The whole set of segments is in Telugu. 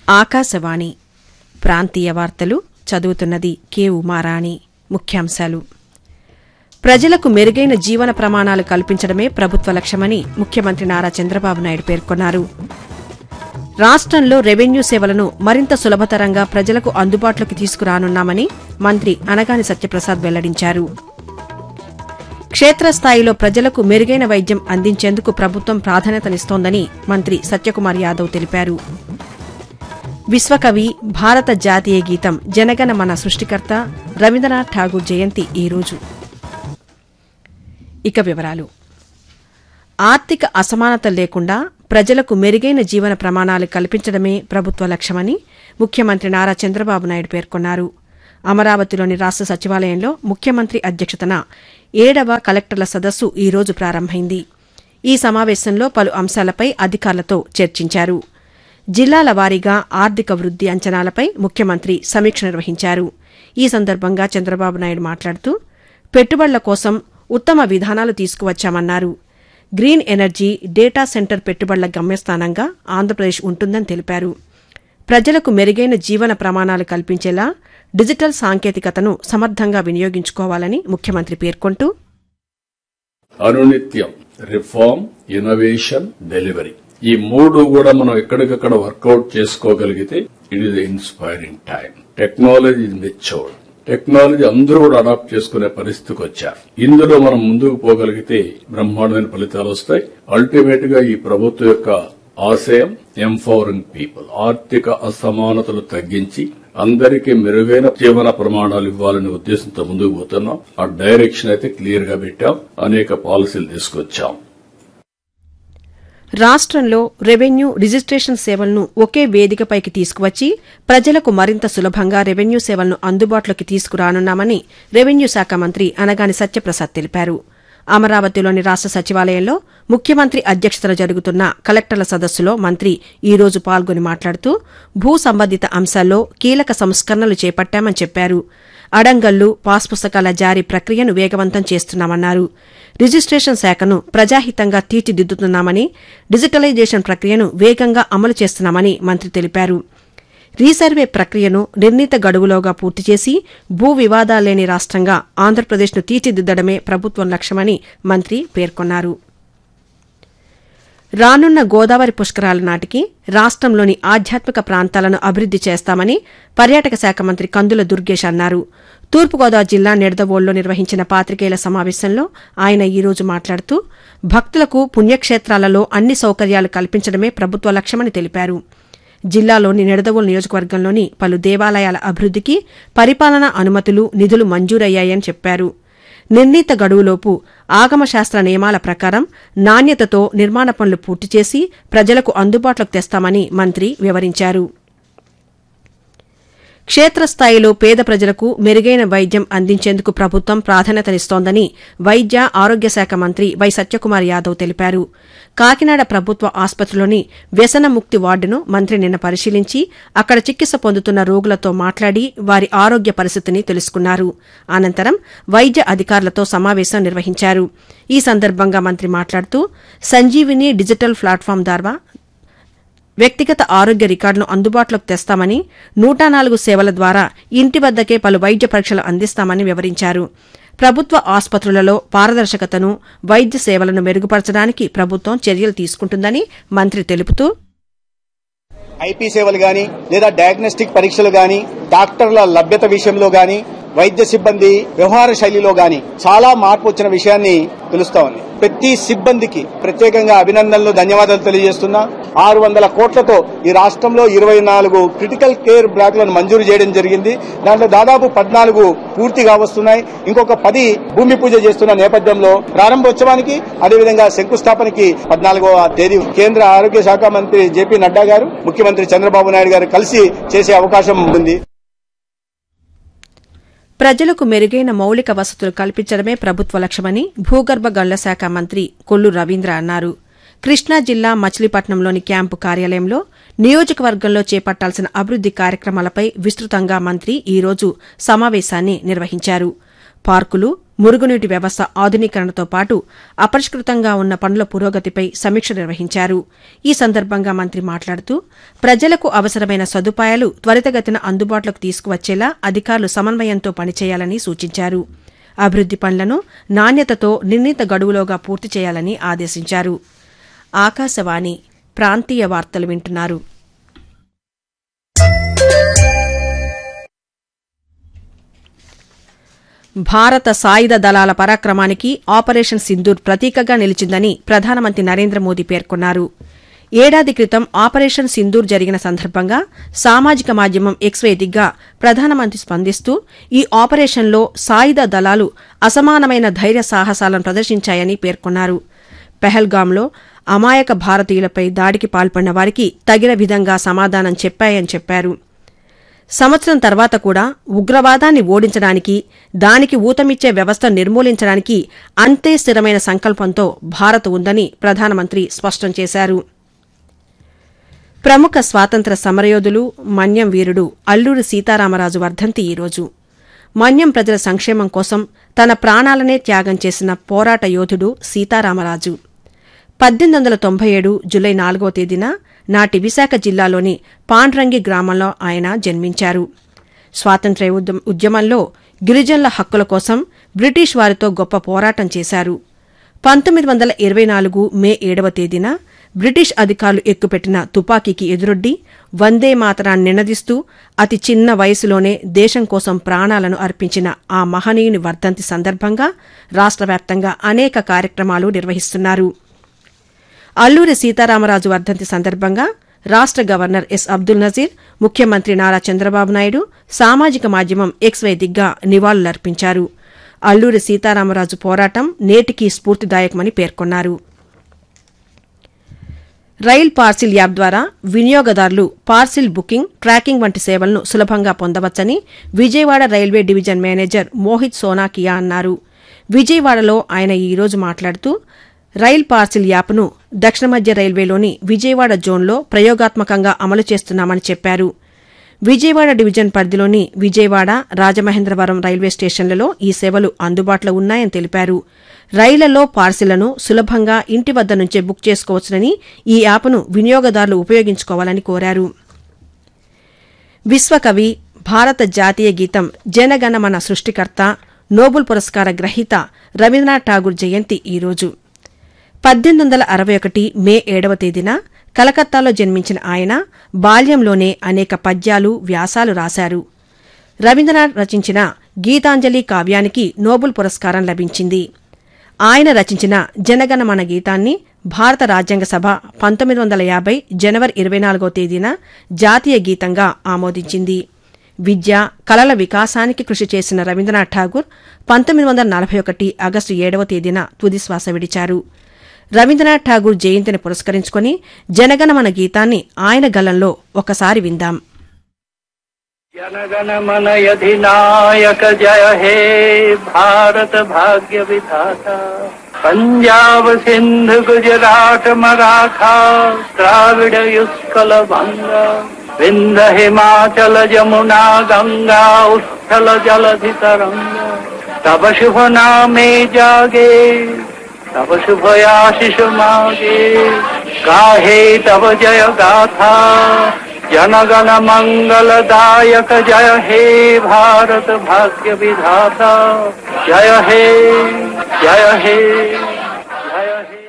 ఆకాశవాణి ప్రాంతీయ వార్తలు చదువుతున్నది కె ఉమారాణి ముఖ్యాంశాలు ప్రజలకు మెరుగైన జీవన ప్రమాణాలు కల్పించడమే ప్రభుత్వ లక్ష్యమని ముఖ్యమంత్రి నారా చంద్రబాబు నాయుడు పేర్కొన్నారు రాష్టంలో రెవెన్యూ సేవలను మరింత సులభతరంగా ప్రజలకు అందుబాటులోకి తీసుకురానున్నామని మంత్రి అనగాని సత్యప్రసాద్ వెల్లడించారు క్షేత్రస్థాయిలో ప్రజలకు మెరుగైన వైద్యం అందించేందుకు ప్రభుత్వం ప్రాధాన్యతనిస్తోందని మంత్రి సత్యకుమార్ యాదవ్ తెలిపారు విశ్వకవి భారత జాతీయ గీతం జనగణ మన సృష్టికర్త రవీంద్రనాథ్ ఠాగూర్ జయంతి ఈరోజు ఇక వివరాలు ఆర్థిక అసమానత లేకుండా ప్రజలకు మెరుగైన జీవన ప్రమాణాలు కల్పించడమే ప్రభుత్వ లక్ష్యమని ముఖ్యమంత్రి నారా చంద్రబాబు నాయుడు పేర్కొన్నారు అమరావతిలోని రాష్ట సచివాలయంలో ముఖ్యమంత్రి అధ్యక్షతన ఏడవ కలెక్టర్ల సదస్సు ఈ రోజు ప్రారంభమైంది ఈ సమావేశంలో పలు అంశాలపై అధికారులతో చర్చించారు జిల్లాల వారీగా ఆర్థిక వృద్ది అంచనాలపై ముఖ్యమంత్రి సమీక్ష నిర్వహించారు ఈ సందర్భంగా చంద్రబాబు నాయుడు మాట్లాడుతూ పెట్టుబడుల కోసం ఉత్తమ విధానాలు తీసుకువచ్చామన్నారు గ్రీన్ ఎనర్జీ డేటా సెంటర్ పెట్టుబడుల గమ్యస్థానంగా ఆంధ్రప్రదేశ్ ఉంటుందని తెలిపారు ప్రజలకు మెరుగైన జీవన ప్రమాణాలు కల్పించేలా డిజిటల్ సాంకేతికతను సమర్థంగా వినియోగించుకోవాలని ముఖ్యమంత్రి పేర్కొంటూ అనునిత్యం రిఫార్మ్ ఇన్నోవేషన్ డెలివరీ ఈ మూడు కూడా మనం ఎక్కడికక్కడ వర్కౌట్ చేసుకోగలిగితే it is inspiring time technology is matured technology అందరూ కూడా అడాప్ట్ చేసుకునే పరిస్థితికి వచ్చారు ఇందులో మనం ముందుకు పోగలిగితే బ్రహ్మాండమైన ఫలితాలు వస్తాయి అల్టిమేట్ గా ఈ ప్రభుత్వం యొక్క ఆశయం ఎంపవరింగ్ పీపుల్ ఆర్థిక అసమానతలు తగ్గించి అందరికీ మెరుగైన జీవన ప్రమాణాలు ఇవ్వాలనే ఉద్దేశంతో ముందుకు పోతున్నాం ఆ డైరెక్షన్ అయితే క్లియర్ గా పెట్టాం అనేక పాలసీలు తీసుకొచ్చాం రాష్టంలో రెవెన్యూ రిజిస్ట్రేషన్ సేవలను ఒకే వేదికపైకి తీసుకువచ్చి ప్రజలకు మరింత సులభంగా రెవెన్యూ సేవలను అందుబాటులోకి తీసుకురానున్నామని రెవెన్యూ శాఖ మంత్రి అనగాని సత్యప్రసాద్ తెలిపారు అమరావతిలోని రాష్ట సచివాలయంలో ముఖ్యమంత్రి అధ్యక్షతన జరుగుతున్న కలెక్టర్ల సదస్సులో మంత్రి ఈ రోజు పాల్గొని మాట్లాడుతూ భూ సంబంధిత అంశాల్లో కీలక సంస్కరణలు చేపట్టామని చెప్పారు అడంగల్లు పాస్ పుస్తకాల జారీ ప్రక్రియను వేగవంతం చేస్తున్నామన్నారు రిజిస్ట్రేషన్ శాఖను ప్రజాహితంగా తీర్చిదిద్దుతున్నామని డిజిటలైజేషన్ ప్రక్రియను వేగంగా అమలు చేస్తున్నామని మంత్రి తెలిపారు రీసర్వే ప్రక్రియను నిర్ణీత గడువులోగా పూర్తి చేసి భూ వివాదాలేని రాష్టంగా ఆంధ్రప్రదేశ్ను తీర్చిదిద్దడమే ప్రభుత్వం లక్ష్యమని మంత్రి పేర్కొన్నారు రానున్న గోదావరి పుష్కరాల నాటికి రాష్టంలోని ఆధ్యాత్మిక ప్రాంతాలను అభివృద్ది చేస్తామని పర్యాటక శాఖ మంత్రి కందుల దుర్గేష్ అన్నారు తూర్పుగోదావరి జిల్లా నిడదవోలులో నిర్వహించిన పాతికేయుల సమావేశంలో ఆయన ఈ రోజు మాట్లాడుతూ భక్తులకు పుణ్యక్షేత్రాలలో అన్ని సౌకర్యాలు కల్పించడమే ప్రభుత్వ లక్ష్యమని తెలిపారు జిల్లాలోని నిడదవోలు నియోజకవర్గంలోని పలు దేవాలయాల అభివృద్దికి పరిపాలనా అనుమతులు నిధులు మంజూరయ్యాయని చెప్పారు నిర్ణీత గడువులోపు ఆగమశాస్త్ర నియమాల ప్రకారం నాణ్యతతో నిర్మాణ పనులు పూర్తి చేసి ప్రజలకు అందుబాటులోకి తెస్తామని మంత్రి వివరించారు క్షేత్రస్థాయిలో పేద ప్రజలకు మెరుగైన వైద్యం అందించేందుకు ప్రభుత్వం ప్రాధాన్యతనిస్తోందని వైద్య ఆరోగ్య శాఖ మంత్రి వై సత్యకుమార్ యాదవ్ తెలిపారు కాకినాడ ప్రభుత్వ ఆసుపత్రిలోని వ్యసనముక్తి వార్డును మంత్రి నిన్న పరిశీలించి అక్కడ చికిత్స పొందుతున్న రోగులతో మాట్లాడి వారి ఆరోగ్య పరిస్థితిని తెలుసుకున్నారు అనంతరం వైద్య అధికారులతో సమావేశం నిర్వహించారు ఈ సందర్భంగా మంత్రి మాట్లాడుతూ సంజీవిని డిజిటల్ ప్లాట్ఫామ్ ద్వారా వ్యక్తిగత ఆరోగ్య రికార్డును అందుబాటులోకి తెస్తామని నూట నాలుగు సేవల ద్వారా ఇంటి వద్దకే పలు వైద్య పరీక్షలు అందిస్తామని వివరించారు ప్రభుత్వ ఆసుపత్రులలో పారదర్శకతను వైద్య సేవలను మెరుగుపరచడానికి ప్రభుత్వం చర్యలు తీసుకుంటుందని మంత్రి తెలుపుతూ ఐపీ సేవలు గాని లేదా డయాగ్నోస్టిక్ పరీక్షలు గాని డాక్టర్ల లభ్యత విషయంలో గాని వైద్య సిబ్బంది వ్యవహార శైలిలో గాని చాలా మార్పు వచ్చిన విషయాన్ని తెలుస్తా ఉంది ప్రతి సిబ్బందికి ప్రత్యేకంగా అభినందనలు ధన్యవాదాలు తెలియజేస్తున్నా ఆరు వందల కోట్లతో ఈ రాష్ట్రంలో ఇరవై నాలుగు క్రిటికల్ కేర్ బ్లాక్లను మంజూరు చేయడం జరిగింది దాంట్లో దాదాపు పద్నాలుగు పూర్తిగా వస్తున్నాయి ఇంకొక పది భూమి పూజ చేస్తున్న నేపథ్యంలో ప్రారంభోత్సవానికి అదేవిధంగా శంకుస్థాపనకి పద్నాలుగవ తేదీ కేంద్ర ఆరోగ్య శాఖ మంత్రి జేపీ నడ్డా గారు ముఖ్యమంత్రి చంద్రబాబు నాయుడు గారు కలిసి చేసే అవకాశం ఉంది ప్రజలకు మెరుగైన మౌలిక వసతులు కల్పించడమే ప్రభుత్వ లక్ష్యమని భూగర్భ గళ్ల శాఖ మంత్రి కొల్లు రవీంద్ర అన్నారు కృష్ణా జిల్లా మచిలీపట్నంలోని క్యాంపు కార్యాలయంలో నియోజకవర్గంలో చేపట్టాల్సిన అభివృద్ది కార్యక్రమాలపై విస్తృతంగా మంత్రి ఈ రోజు సమావేశాన్ని నిర్వహించారు పార్కులు మురుగునీటి వ్యవస్థ ఆధునీకరణతో పాటు అపరిష్కృతంగా ఉన్న పనుల పురోగతిపై సమీక్ష నిర్వహించారు ఈ సందర్భంగా మంత్రి మాట్లాడుతూ ప్రజలకు అవసరమైన సదుపాయాలు త్వరితగతిన అందుబాటులోకి తీసుకువచ్చేలా అధికారులు సమన్వయంతో పనిచేయాలని సూచించారు అభివృద్ది పనులను నాణ్యతతో నిర్ణీత గడువులోగా పూర్తి చేయాలని ఆదేశించారు ఆకాశవాణి ప్రాంతీయ వార్తలు వింటున్నారు భారత సాయుధ దళాల పరాక్రమానికి ఆపరేషన్ సింధూర్ ప్రతీకగా నిలిచిందని ప్రధానమంత్రి నరేంద్ర మోదీ పేర్కొన్నారు ఏడాది క్రితం ఆపరేషన్ సింధూర్ జరిగిన సందర్భంగా సామాజిక మాధ్యమం ఎక్స్ వేదికగా ప్రధానమంత్రి స్పందిస్తూ ఈ ఆపరేషన్లో సాయుధ దళాలు అసమానమైన ధైర్య సాహసాలను ప్రదర్శించాయని పేర్కొన్నారు పెహల్గాంలో అమాయక భారతీయులపై దాడికి పాల్పడిన వారికి తగిన విధంగా సమాధానం చెప్పాయని చెప్పారు సంవత్సరం తర్వాత కూడా ఉగ్రవాదాన్ని ఓడించడానికి దానికి ఊతమిచ్చే వ్యవస్థను నిర్మూలించడానికి అంతే స్థిరమైన సంకల్పంతో భారత్ ఉందని ప్రధానమంత్రి స్పష్టం చేశారు ప్రముఖ స్వాతంత్ర సమరయోధులు మన్యం వీరుడు అల్లూరి సీతారామరాజు వర్ధంతి ఈరోజు మన్యం ప్రజల సంక్షేమం కోసం తన ప్రాణాలనే త్యాగం చేసిన పోరాట యోధుడు సీతారామరాజు పద్దెనిమిది వందల తొంభై ఏడు జులై నాలుగో తేదీన నాటి విశాఖ జిల్లాలోని పాండ్రంగి గ్రామంలో ఆయన జన్మించారు స్వాతంత్ర్య ఉద్యమ- ఉద్యమంలో గిరిజనుల హక్కుల కోసం బ్రిటిష్ వారితో గొప్ప పోరాటం చేశారు పంతొమ్మిది వందల ఇరవై నాలుగు మే ఏడవ తేదీన బ్రిటిష్ అధికారులు ఎక్కుపెట్టిన తుపాకీకి ఎదురొడ్డి వందే మాతరాన్ని నినదిస్తూ అతి చిన్న వయసులోనే దేశం కోసం ప్రాణాలను అర్పించిన ఆ మహనీయుని వర్ధంతి సందర్భంగా రాష్ట్ర వ్యాప్తంగా అనేక కార్యక్రమాలు నిర్వహిస్తున్నారు అల్లూరి సీతారామరాజు వర్ధంతి సందర్భంగా రాష్ట గవర్నర్ ఎస్ అబ్దుల్ నజీర్ ముఖ్యమంత్రి నారా చంద్రబాబు నాయుడు సామాజిక మాధ్యమం ఎక్స్ వేదికగా నివాళులర్పించారు అల్లూరి సీతారామరాజు పోరాటం నేటికీ స్ఫూర్తిదాయకమని పేర్కొన్నారు రైల్ పార్సిల్ యాప్ ద్వారా వినియోగదారులు పార్సిల్ బుకింగ్ ట్రాకింగ్ వంటి సేవలను సులభంగా పొందవచ్చని Vijayawada railway division manager Mohit Sonakia అన్నారు విజయవాడలో ఆయన ఈ రోజు మాట్లాడుతూ రైల్ పార్సిల్ యాప్ను దక్షిణ మధ్య రైల్వేలోని విజయవాడ జోన్లో ప్రయోగాత్మకంగా అమలు చేస్తున్నామని చెప్పారు విజయవాడ డివిజన్ పరిధిలోని విజయవాడ రాజమహేంద్రవరం రైల్వే స్టేషన్లలో ఈ సేవలు అందుబాటులో ఉన్నాయని తెలిపారు రైళ్లలో పార్సిళ్లను సులభంగా ఇంటి వద్ద నుంచే బుక్ చేసుకోవచ్చునని ఈ యాప్ను వినియోగదారులు ఉపయోగించుకోవాలని కోరారు విశ్వకవి భారత జాతీయ గీతం జనగణమన సృష్టికర్త నోబుల్ పురస్కార గ్రహీత రవీంద్రనాథ్ ఠాగూర్ జయంతి ఈరోజు పద్దెనిమిది వందల అరవై ఒకటి మే ఏడవ తేదీన కలకత్తాలో జన్మించిన ఆయన బాల్యంలోనే అనేక పద్యాలు వ్యాసాలు రాశారు రవీంద్రనాథ్ రచించిన గీతాంజలి కావ్యానికి నోబుల్ పురస్కారం లభించింది ఆయన రచించిన జనగణమన గీతాన్ని భారత రాజ్యాంగ సభ పంతొమ్మిది వందల యాభై జనవరి ఇరవై నాలుగో తేదీన జాతీయ గీతంగా ఆమోదించింది విద్య కళల వికాసానికి కృషి చేసిన రవీంద్రనాథ్ ఠాగూర్ పంతొమ్మిది వందల నలభై ఒకటి ఆగస్టు ఏడవ తేదీన తుదిశ్వాస విడిచారు రవీంద్రనాథ్ ఠాగూర్ జయంతిని పురస్కరించుకుని జనగణమన గీతాన్ని ఆయన గలంలో ఒకసారి విందాం जनगण मन अधिनायक जय हे भारत भाग्य विधाता पंजाब सिंध गुजरात मराठा द्राविड युस्कल बंगा विंध हिमाचल जमुना गंगा उत्थल जलधि तरंगा तब शुभ नामे जागे तब शुभ आशीष मागे गाहे तब जय गाथा जनगण मंगलदायक जय हे भारत भाग्य विधाता जय हे जय हे जय हे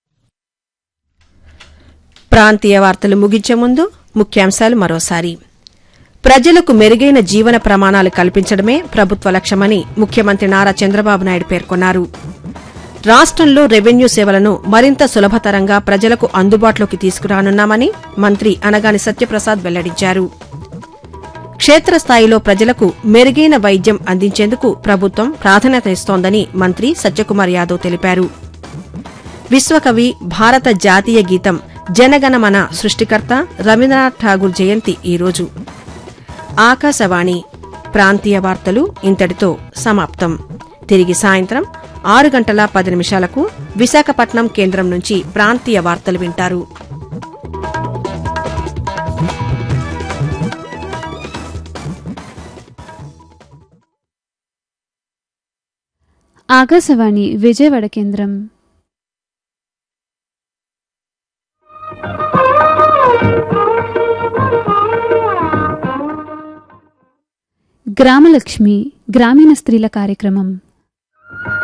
ప్రాంతీయ వార్తలు ముగించే ముందు ముఖ్యాంశాలు మరోసారి ప్రజలకు మెరుగైన జీవన ప్రమాణాలు కల్పించడమే ప్రభుత్వ లక్ష్యమని ముఖ్యమంత్రి నారా చంద్రబాబు నాయుడు పేర్కొన్నారు రాష్ట్రంలో రెవెన్యూ సేవలను మరింత సులభతరంగా ప్రజలకు అందుబాటులోకి తీసుకురానున్నామని మంత్రి అనగాని సత్యప్రసాద్ వెల్లడించారు క్షేత్రస్థాయిలో ప్రజలకు మెరుగైన వైద్యం అందించేందుకు ప్రభుత్వం ప్రాధాన్యత ఇస్తోందని మంత్రి సత్యకుమార్ యాదవ్ తెలిపారు విశ్వకవి భారత జాతీయ గీతం జనగణమన సృష్టికర్త రవీంద్రనాథ్ ఠాగూర్ జయంతి ఈరోజు ఆకాశవాణి ప్రాంతీయ వార్తలు ఇంతటితో సమాప్తం తిరిగి సాయంత్రం ఆరు గంటల పది నిమిషాలకు విశాఖపట్నం కేంద్రం నుంచి ప్రాంతీయ వార్తలు వింటారు ఆకాశవాణి విజయవాడ కేంద్రం గ్రామలక్ష్మి గ్రామీణ స్త్రీల కార్యక్రమం